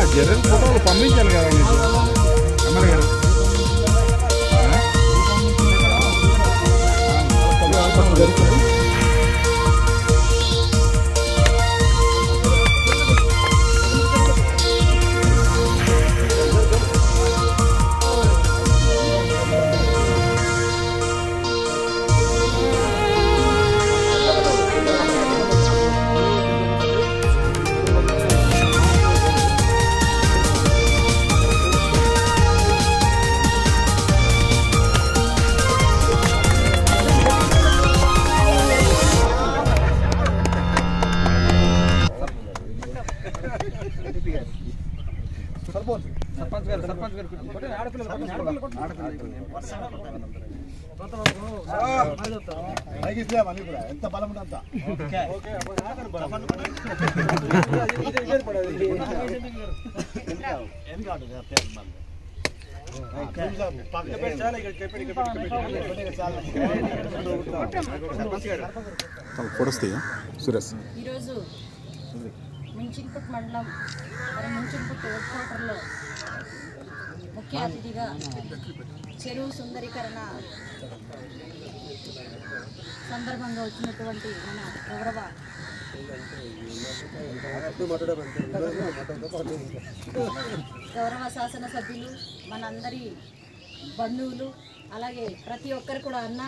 జర్రన్ ఫోటోలు పంపించాలి కదా మీకు ఎమ్మెల్యే గారు ఎంత బలం ఉందంత ఫోటోస్ తీయ సురేష్ ఈరోజు ముంచింపుట్ మండలం మరి ముంచింపుట్ హెడ్ క్వార్టర్లో ముఖ్య అతిథిగా చెరువు సుందరీకరణ సందర్భంగా వచ్చినటువంటి మన గౌరవ గౌరవ శాసనసభ్యులు మనందరి బంధువులు అలాగే ప్రతి ఒక్కరు కూడా అన్న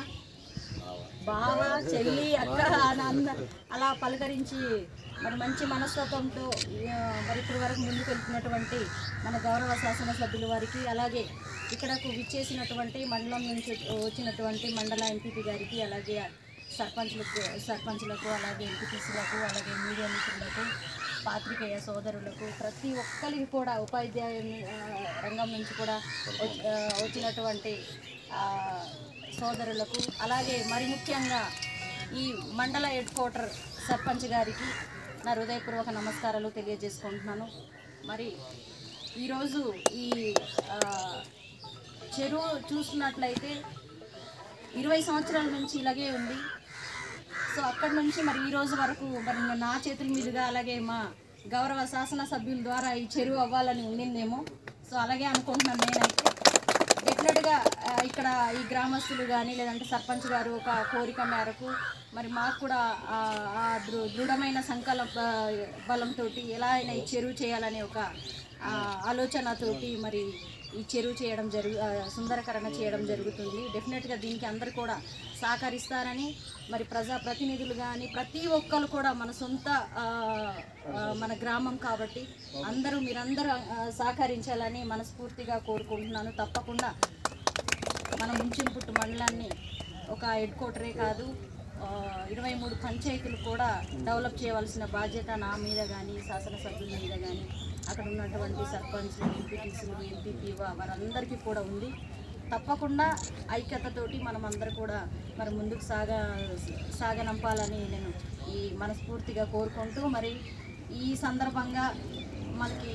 బావ చెల్లి అక్క నాన్న అలా పలకరించి మరి మంచి మనస్తత్వంతో ఆ, మరి ఇప్పటి వరకు ముందుకు వెళ్తున్నటువంటి మన గౌరవ శాసనసభ్యుల వారికి అలాగే ఇక్కడకు విచ్చేసినటువంటి మండలం నుంచి వచ్చినటువంటి మండల ఎంపీపీ గారికి అలాగే సర్పంచ్లకు సర్పంచ్లకు అలాగే ఎంపీటీసీలకు అలాగే మీడియా మిత్రులకు పాత్రికేయ సోదరులకు ప్రతి ఒక్కరికి కూడా ఉపాధ్యాయ ఆ, రంగం నుంచి కూడా వచ్చి- ఆ, వచ్చినటువంటి ఆ, సోదరులకు అలాగే మరి ముఖ్యంగా ఈ మండల హెడ్ క్వార్టర్ సర్పంచ్ గారికి నా హృదయపూర్వక నమస్కారాలు తెలియజేసుకుంటున్నాను మరి ఈరోజు ఈ ఆ, చెరువు చూస్తున్నట్లయితే ఇరవై సంవత్సరాల నుంచి ఇలాగే ఉంది సో అక్కడి నుంచి మరి ఈ రోజు వరకు మరి నా చేతుల మీదుగా అలాగే మా గౌరవ శాసనసభ్యుల ద్వారా ఈ చెరువు అవ్వాలని ఉండిందేమో సో అలాగే అనుకుంటున్నాను నేనైతే డెఫినెట్గా ఆ, ఇక్కడ ఈ గ్రామస్తులు కానీ లేదంటే సర్పంచ్ గారు ఒక కోరిక మేరకు మరి మాకు కూడా ఆ, ఆ దృ దృఢమైన సంకల్ప బలంతో ఎలా అయినా ఈ చెరువు చేయాలనే ఒక ఆ, ఆలోచనతోటి మరి ఈ చెరువు చేయడం జరుగు ఆ, సుందరకరణ చేయడం జరుగుతుంది డెఫినెట్గా దీనికి అందరు కూడా సహకరిస్తారని మరి ప్రజా ప్రతినిధులు కానీ ప్రతి ఒక్కరు కూడా మన సొంత ఆ, ఆ, మన గ్రామం కాబట్టి అందరూ మీరందరూ ఆ, సహకరించాలని మనస్ఫూర్తిగా కోరుకుంటున్నాను తప్పకుండా మన ముంచింపుట్టు మండలాన్ని ఒక హెడ్ క్వార్టరే కాదు ఆ, ఇరవై మూడు పంచాయతీలు కూడా డెవలప్ చేయవలసిన బాధ్యత నా మీద కానీ శాసనసభ్యుల మీద కానీ అక్కడ ఉన్నటువంటి సర్పంచ్లు ఎంపీటీసీలు ఎంపీపీ వారందరికీ కూడా ఉంది తప్పకుండా ఐక్యతతోటి మనం అందరూ కూడా మరి ముందుకు సాగ సాగనంపాలని నేను ఈ మనస్ఫూర్తిగా కోరుకుంటూ మరి ఈ సందర్భంగా మనకి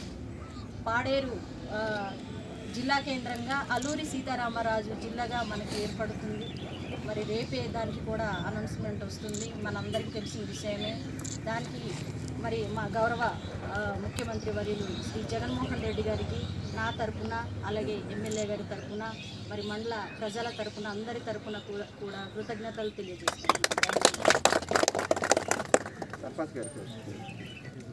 పాడేరు ఆ, జిల్లా కేంద్రంగా అల్లూరి సీతారామరాజు జిల్లాగా మనకి ఏర్పడుతుంది మరి రేపే దానికి కూడా అనౌన్స్మెంట్ వస్తుంది మనందరికీ తెలిసిన విషయమే దానికి మరి మా గౌరవ ఆ, ముఖ్యమంత్రి వర్యులు శ్రీ జగన్మోహన్ రెడ్డి గారికి నా తరపున అలాగే ఎమ్మెల్యే గారి తరపున మరి మండల ప్రజల తరపున అందరి తరపున కూడా కూడా కృతజ్ఞతలు తెలియజేస్తున్నాను సర్పంచ్ గారికి